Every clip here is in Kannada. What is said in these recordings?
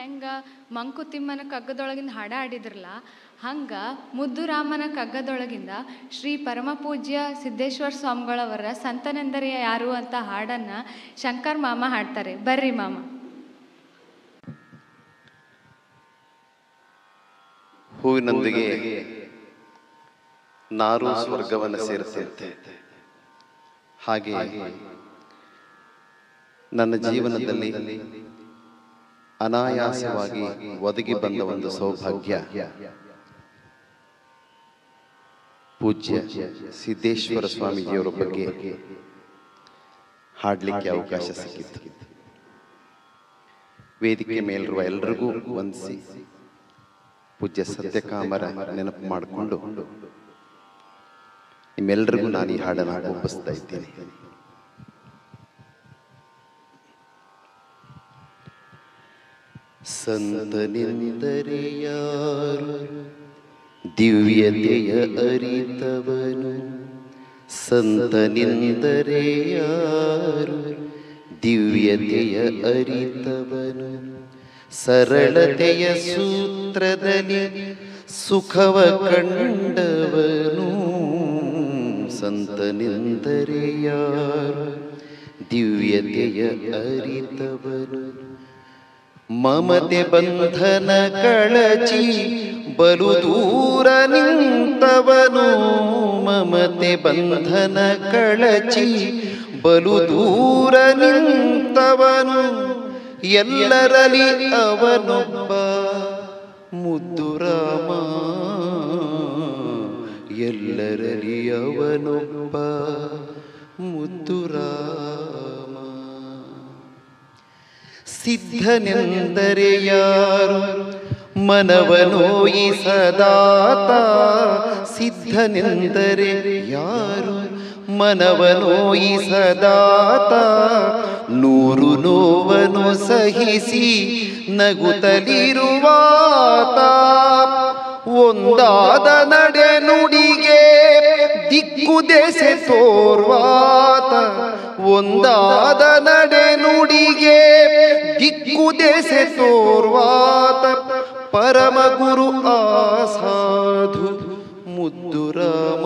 ಹೆಂಗ ಮಂಕುತಿಮ್ಮನ ಕಗ್ಗದೊಳಗಿಂದ ಹಾಡ ಆಡಿದ್ರಲ್ಲ ಹಂಗ ಮುದ್ದುರಾಮನ ಕಗ್ಗದೊಳಗಿಂದ ಶ್ರೀ ಪರಮಪೂಜ್ಯ ಸಿದ್ದೇಶ್ವರ ಸ್ವಾಮಿಗಳವರ ಸಂತನೆಂದರೆ ಯಾರು ಅಂತ ಹಾಡನ್ನ ಶಂಕರ್ ಮಾಮ ಹಾಡ್ತಾರೆ ಬರ್ರಿ ಮಾಮ ಹೂವಿನೊಂದಿಗೆ ನಾರು ಸ್ವರ್ಗವನ್ನು ಸೇರಿಸುತ್ತೆ ಹಾಗೆ ನನ್ನ ಜೀವನದಲ್ಲಿ ಅನಾಯಾಸವಾಗಿ ಒದಗಿ ಬಂದ ಒಂದು ಸೌಭಾಗ್ಯ ಪೂಜ್ಯ ಸಿದ್ದೇಶ್ವರ ಸ್ವಾಮೀಜಿಯವರ ಬಗ್ಗೆ ಹಾಡಲಿಕ್ಕೆ ಅವಕಾಶ ಸಿಕ್ಕಿತ್ತು ವೇದಿಕೆ ಮೇಲಿರುವ ಎಲ್ರಿಗೂ ವಂದಿಸಿ ಪೂಜ್ಯ ಸತ್ಯಕಾಮರ ನೆನಪು ಮಾಡಿಕೊಂಡು ನಿಮ್ಮೆಲ್ಲರಿಗೂ ನಾನು ಈ ಹಾಡನ್ನು ಒಪ್ಪಿಸ್ತಾ ಇದ್ದೀನಿ ಸಂತನೆಂದರೆ ಯಾರು ದಿವ್ಯತೆಯ ಅರಿತವನು ಸಂತನೆಂದರೆ ಯಾರು ದಿವ್ಯತೆಯ ಅರಿತವನು ಸರಳತೆಯ ಸೂತ್ರದಲ್ಲಿ ಸುಖವ ಕಂಡವನು ಸಂತನೆಂದರೆ ಯಾರು ದಿವ್ಯತೆಯ ಅರಿತವನು ಮಮತೆ ಬಂಧನ ಕಳಚಿ ಬಲು ದೂರ ನಿಂತವನು ಮಮತೆ ಬಂಧನ ಕಳಚಿ ಬಲು ದೂರ ನಿಂತವನು ಎಲ್ಲರಲ್ಲಿ ಅವನೊಬ್ಬ ಮುದ್ದು ರಾಮ ಎಲ್ಲರಲ್ಲಿ ಅವನೊಬ್ಬ ಮುದ್ದು ರಾಮ ಸಿದ್ಧನೆಂದರೆ ಯಾರು ಮನವನೋಯಿಸದಾತ ಸಿದ್ಧನೆಂದರೆ ಯಾರು ಮನವನೋಯಿಸದಾತ ನೂರು ನೋವನು ಸಹಿಸಿ ನಗುತ್ತಲಿರುವಾತ ಒಂದಾದ ನಡೆ ನುಡಿಗೆ ದಿಕ್ಕು ದೆಸೆ ತೋರ್ವಾತ ಒಂದಾದ ನಡೆ ನುಡಿಗೆ ದಿಕ್ಕು ದೆಸೆ ತೋರ್ವಾತ ಪರಮ ಗುರು ಆಸಾಧು ಮುದ್ದು ರಾಮ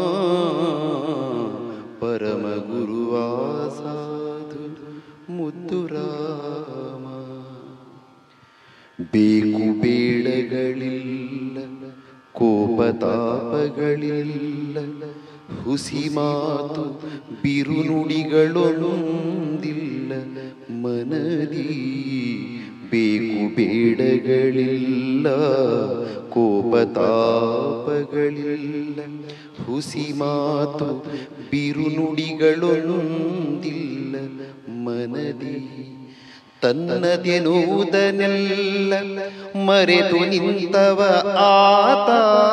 ಪರಮ ಗುರು ಆಸಾಧು ಮುದ್ದು ರಾಮ ಬೇಕು ಬೇಡಗಳಿಲ್ಲ ಕೋಪತಾಪಗಳಿಲ್ಲ ಹುಸಿ ಮಾತು ಬಿರುನುಡಿಗಳೊಂದಿಲ್ಲ ಮನದಿ ಬೇಕು ಬೇಡಗಳಿಲ್ಲ ಕೋಪತಾಪಗಳಿಲ್ಲ ಹುಸಿ ಮಾತು ಬಿರುನುಡಿಗಳೊಂದಿಲ್ಲ ಮನದಿ ತನ್ನದೆನುವುದನೆಲ್ಲ ಮರೆತು ನಿಂತವ ಆತ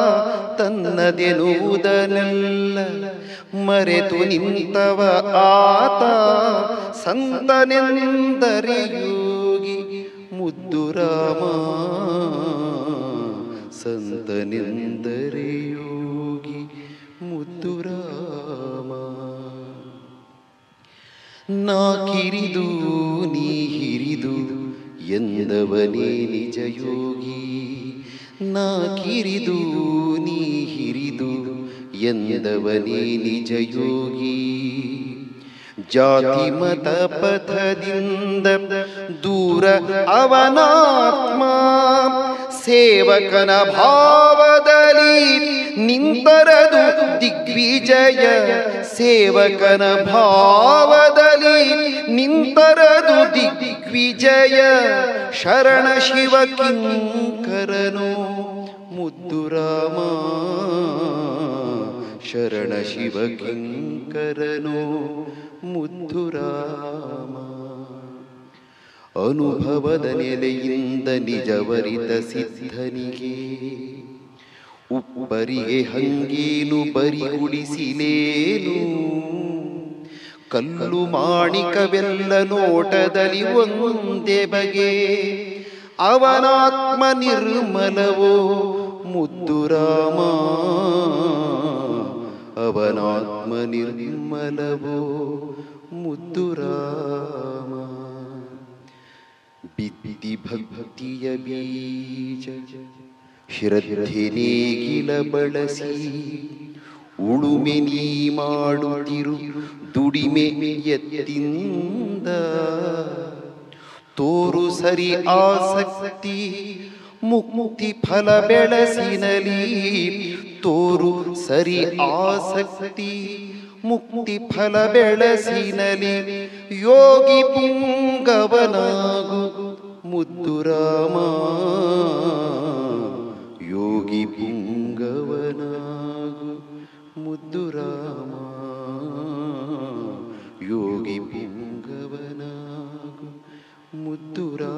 ತನ್ನದೆನುವುದನೆಲ್ಲ ಮರೆತು ನಿಂತವ ಆತ ಸಂತನೆಂದರೆ ಯೋಗಿ ಮುದ್ದು ರಾಮ ಸಂತನೆಂದರೆ ಯೋಗಿ ಮುದ್ದು ರಾಮ ನಾ ಕಿರಿದು ನೀ ಹಿರಿದು ಎಂದವನೇ ನಿಜ ಯೋಗಿ ನಾ ಕಿರಿದು ನೀ ಹಿರಿದು ಎಂದವನೇ ನಿಜ ಯೋಗಿ ಜಾತಿ ಮತ ಪಥದಿಂದ ದೂರ ಅವನಾತ್ಮ ಸೇವಕನ ಭಾವದಲ್ಲಿ ನಿಂತರದು ದಿಗ್ವಿಜಯ ಸೇವಕನ ಭಾವದಲ್ಲಿ ನಿಂತರದು ದಿಗ್ವಿಜಯ ಶರಣ ಶಿವ ಕಿಂಕರನು ಮುದ್ದು ರಾಮ ಶರಣ ಶಿವ ಕಿಂಕರನು ಮುದ್ದು ರಾಮ ಅನುಭವದ ನೆಲೆಯಿಂದ ನಿಜವರಿತ ಸಿದ್ಧನಿಗೆ ಉಪ್ಪರಿಗೆ ಹಂಗೇನು ಬರಿಗುಡಿಸಿಲೇನು ಕಲ್ಲು ಮಾಣಿಕವೆಲ್ಲ ನೋಟದಲ್ಲಿ ಒಂದೇ ಬಗೆ ಅವನಾತ್ಮ ನಿರ್ಮಲವೋ ಮುದ್ದು ರಾಮ ಅವನಾತ್ಮ ನಿರ್ಮಲವೋ ಮುದ್ದು ರಾಮ ಬಿತ್ತಿ ಭಕ್ತಿಯ ಬೀಜ ಶ್ರದ್ಧೆ ನೇಗಿಲ ಬಳಸಿ ಉಳುಮೆ ನೀ ಮಾಡುತ್ತಿರು ದುಡಿಮೆ ಎತ್ತಿಂದ ತೋರು ಸರಿ ಆಸಕ್ತಿ ಮುಕ್ತಿ ಫಲ ಬೆಳಸಿನಲಿ ತೋರು ಸರಿ ಆಸಕ್ತಿ ಮುಕ್ತಿ ಫಲ ಬೆಳಸಿನಲಿ ಯೋಗಿ ಪುಂಗವನಾಗು ಮುದ್ದು ರಾಮ ಯೋಗಿ ಪುಂಗವನಾಗು ಮುದ್ದು ರಾಮ ಯೋಗಿ ಪುಂಗವನಾಗು ಮುದ್ದು ರಾಮ